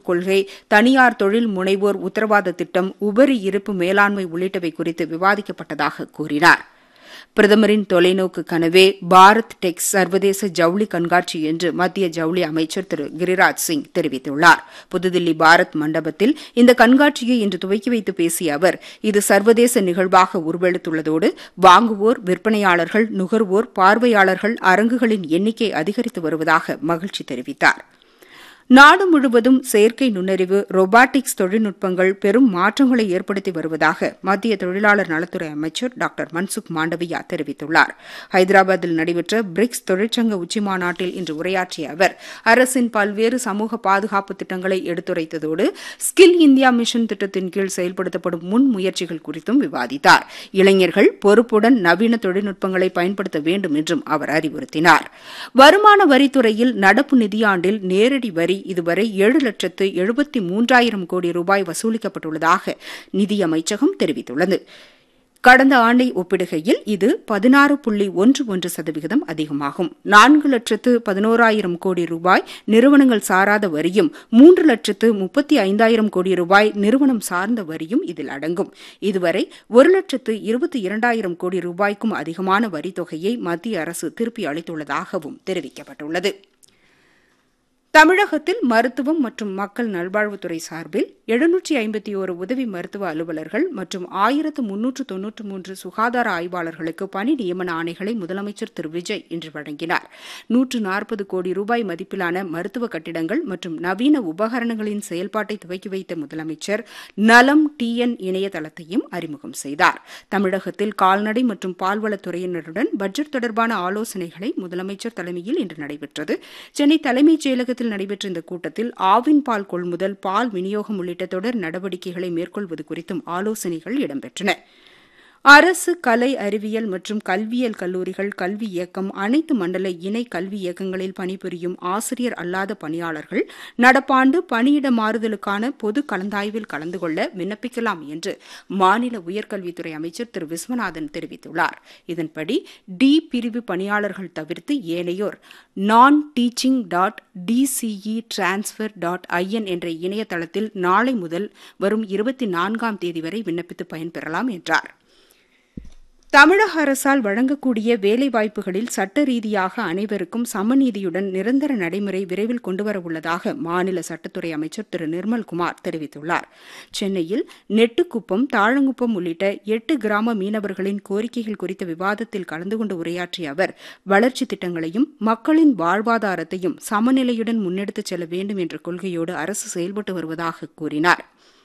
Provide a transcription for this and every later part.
கொள்கை தனியார் தொழில் முனைவோர் உத்தரவாத திட்டம் உபரி இருப்பு மேலாண்மை உள்ளிட்டவை குறித்து விவாதிக்கப்பட்டதாக கூறினார் பிரதமரின் தொலைநோக்கு கனவே பாரத் டெக் சர்வதேச ஜவுளி கண்காட்சி என்று மத்திய ஜவுளி அமைச்சர் திரு கிரிராஜ் சிங் தெரிவித்துள்ளார் புதுதில்லி பாரத் மண்டபத்தில் இந்த கண்காட்சியை இன்று துவக்கி வைத்து பேசிய அவர் இது சர்வதேச நிகழ்வாக உருவெடுத்துள்ளதோடு வாங்குவோர் விற்பனையாளர்கள் நுகர்வோர் பார்வையாளர்கள் அரங்குகளின் எண்ணிக்கை அதிகரித்து வருவதாக மகிழ்ச்சி தெரிவித்தாா் நாடு முழுவதும் செயற்கை நுண்ணறிவு ரொபாட்டிக்ஸ் தொழில்நுட்பங்கள் பெரும் மாற்றங்களை ஏற்படுத்தி வருவதாக மத்திய தொழிலாளர் நலத்துறை அமைச்சர் டாக்டர் மன்சுக் மாண்டவியா தெரிவித்துள்ளார் ஹைதராபாத்தில் நடைபெற்ற பிரிக்ஸ் தொழிற்சங்க உச்சிமாநாட்டில் இன்று உரையாற்றிய அவர் அரசின் பல்வேறு சமூக பாதுகாப்பு திட்டங்களை எடுத்துரைத்ததோடு ஸ்கில் இந்தியா மிஷன் திட்டத்தின் கீழ் செயல்படுத்தப்படும் முன் முயற்சிகள் குறித்தும் விவாதித்தார் இளைஞர்கள் பொறுப்புடன் நவீன தொழில்நுட்பங்களை பயன்படுத்த வேண்டும் என்றும் அவர் அறிவுறுத்தினார் வருமான வரித்துறையில் நடப்பு நிதியாண்டில் நேரடி வரி இதுவரை ஏழு லட்சத்து எழுபத்தி மூன்றாயிரம் கோடி ரூபாய் வசூலிக்கப்பட்டுள்ளதாக நிதியமைச்சகம் தெரிவித்துள்ளது கடந்த ஆண்டை ஒப்பிடுகையில் இது பதினாறு புள்ளி ஒன்று ஒன்று சதவிகிதம் அதிகமாகும் நான்கு லட்சத்து பதினோராயிரம் கோடி ரூபாய் நிறுவனங்கள் சாராத வரியும் மூன்று லட்சத்து முப்பத்தி ஐந்தாயிரம் கோடி ரூபாய் நிறுவனம் சார்ந்த வரியும் இதில் அடங்கும் இதுவரை ஒரு லட்சத்து இருபத்தி இரண்டாயிரம் கோடி ரூபாய்க்கும் அதிகமான வரித்தொகையை மத்திய அரசு திருப்பி அளித்துள்ளதாகவும் தெரிவிக்கப்பட்டுள்ளது தமிழகத்தில் மருத்துவம் மற்றும் மக்கள் நல்வாழ்வுத்துறை சார்பில் எழுநூற்றி ஐம்பத்தி ஒரு உதவி மருத்துவ அலுவலர்கள் மற்றும் ஆயிரத்து முன்னூற்று தொன்னூற்று மூன்று சுகாதார ஆய்வாளர்களுக்கு பணி நியமன ஆணைகளை முதலமைச்சர் திரு விஜய் இன்று வழங்கினார் நூற்று நாற்பது கோடி ரூபாய் மதிப்பிலான மருத்துவ கட்டிடங்கள் மற்றும் நவீன உபகரணங்களின் செயல்பாட்டை துவக்கி வைத்த முதலமைச்சர் நலம் டிஎன் இணையதளத்தையும் அறிமுகம் செய்தார் தமிழகத்தில் கால்நடை மற்றும் பால்வளத்துறையினருடன் பட்ஜெட் தொடர்பான ஆலோசனைகளை முதலமைச்சர் தலைமையில் இன்று நடைபெற்றது சென்னை தலைமைச் செயலகத்தில் தமிழகத்தில் நடைபெற்ற இந்த கூட்டத்தில் ஆவின் பால் கொள்முதல் பால் விநியோகம் உள்ளிட்ட தொடர் நடவடிக்கைகளை மேற்கொள்வது குறித்தும் ஆலோசனைகள் இடம்பெற்றன அரசு கலை அறிவியல் மற்றும் கல்வியியல் கல்லூரிகள் கல்வி இயக்கம் அனைத்து மண்டல இணை கல்வி இயக்கங்களில் பணிபுரியும் ஆசிரியர் அல்லாத பணியாளர்கள் நடப்பாண்டு பணியிட மாறுதலுக்கான பொது கலந்தாய்வில் கலந்து கொள்ள விண்ணப்பிக்கலாம் என்று மாநில உயர்கல்வித்துறை அமைச்சர் திரு விஸ்வநாதன் தெரிவித்துள்ளார் இதன்படி டி பிரிவு பணியாளர்கள் தவிர்த்து ஏனையோர் non teaching dot TCE transfer dot IN என்ற இணையதளத்தில் நாளை முதல் வரும் இருபத்தி நான்காம் தேதி வரை விண்ணப்பித்து பயன்பெறலாம் என்றார் தமிழக அரசால் வழங்கக்கூடிய வேலைவாய்ப்புகளில் சட்ட ரீதியாக அனைவருக்கும் சமநீதியுடன் நிரந்தர நடைமுறை விரைவில் கொண்டுவரவுள்ளதாக மாநில சட்டத்துறை அமைச்சர் திரு நிர்மல்குமார் தெரிவித்துள்ளார் சென்னையில் நெட்டுக்குப்பம் தாழங்குப்பம் உள்ளிட்ட எட்டு கிராம மீனவர்களின் கோரிக்கைகள் குறித்த விவாதத்தில் கலந்து கொண்டு உரையாற்றிய அவர் வளர்ச்சித் திட்டங்களையும் மக்களின் வாழ்வாதாரத்தையும் சமநிலையுடன் முன்னெடுத்துச் செல்ல வேண்டும் என்ற கொள்கையோடு அரசு செயல்பட்டு வருவதாக கூறினாா்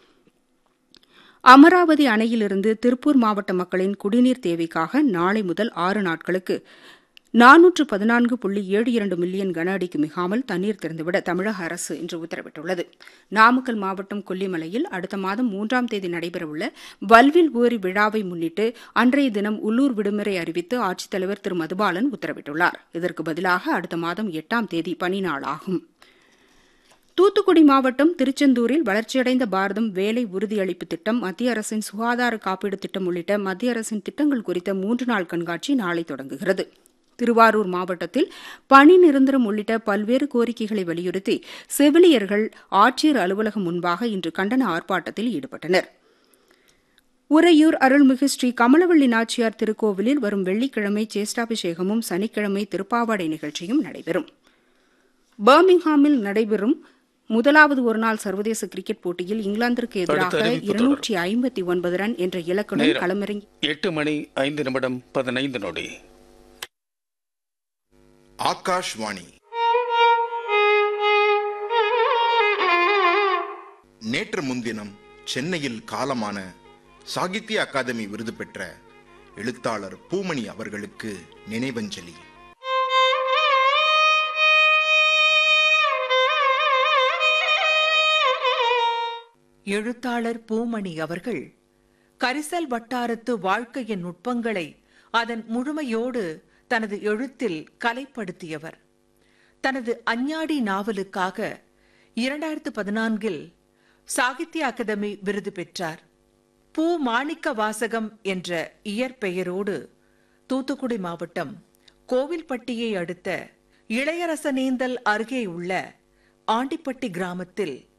அமராவதி அணையிலிருந்து திருப்பூர் மாவட்ட மக்களின் குடிநீர் தேவைக்காக நாளை முதல் ஆறு நாட்களுக்கு நானூற்று பதினான்கு புள்ளி ஏழு இரண்டு மில்லியன் கன அடிக்கு மிகாமல் தண்ணீர் திறந்துவிட தமிழக அரசு இன்று உத்தரவிட்டுள்ளது நாமக்கல் மாவட்டம் கொல்லிமலையில் அடுத்த மாதம் மூன்றாம் தேதி நடைபெறவுள்ள வல்வில் ஊரி விழாவை முன்னிட்டு அன்றைய தினம் உள்ளூர் விடுமுறை அறிவித்து ஆட்சித்தலைவர் திரு மதுபாலன் உத்தரவிட்டுள்ளார் இதற்கு பதிலாக அடுத்த மாதம் எட்டாம் தேதி பனி நாளாகும் தூத்துக்குடி மாவட்டம் திருச்செந்தூரில் வளர்ச்சியடைந்த பாரதம் வேலை உறுதியளிப்பு திட்டம் மத்திய அரசின் சுகாதார காப்பீடு திட்டம் உள்ளிட்ட மத்திய அரசின் திட்டங்கள் குறித்த மூன்று நாள் கண்காட்சி நாளை தொடங்குகிறது திருவாரூர் மாவட்டத்தில் பணி நிரந்தரம் உள்ளிட்ட பல்வேறு கோரிக்கைகளை வலியுறுத்தி செவிலியர்கள் ஆட்சியர் அலுவலகம் முன்பாக இன்று கண்டன ஆர்ப்பாட்டத்தில் ஈடுபட்டனர் உறையூர் அருள்மிகு ஸ்ரீ கமலவள்ளி நாச்சியார் திருக்கோவிலில் வரும் வெள்ளிக்கிழமை சேஷ்டாபிஷேகமும் சனிக்கிழமை திருப்பாவாடை நிகழ்ச்சியும் நடைபெறும் பர்மிங்ஹாமில் நடைபெறும் முதலாவது ஒருநாள் சர்வதேச கிரிக்கெட் போட்டியில் இங்கிலாந்திற்கு எதிராக இருநூற்றி ஐம்பத்தி ஒன்பது ரன் என்ற இலக்குடன் களமிறங்கி எட்டு மணி ஐந்து நிமிடம் பதினைந்து நொடி ஆகாஷ்வாணி நேற்று முன்தினம் சென்னையில் காலமான சாகித்ய அகாதமி விருது பெற்ற எழுத்தாளர் பூமணி அவர்களுக்கு நினைவஞ்சலி எழுத்தாளர் பூமணி அவர்கள் கரிசல் வட்டாரத்து வாழ்க்கையின் நுட்பங்களை அதன் முழுமையோடு தனது எழுத்தில் கலைப்படுத்தியவர் தனது அஞ்ஞாடி நாவலுக்காக இரண்டாயிரத்து பதினான்கில் சாகித்ய அகாதமி விருது பெற்றார் பூ மாணிக்க வாசகம் என்ற இயற்பெயரோடு தூத்துக்குடி மாவட்டம் கோவில்பட்டியை அடுத்த இளையரசனேந்தல் அருகே உள்ள ஆண்டிப்பட்டி கிராமத்தில்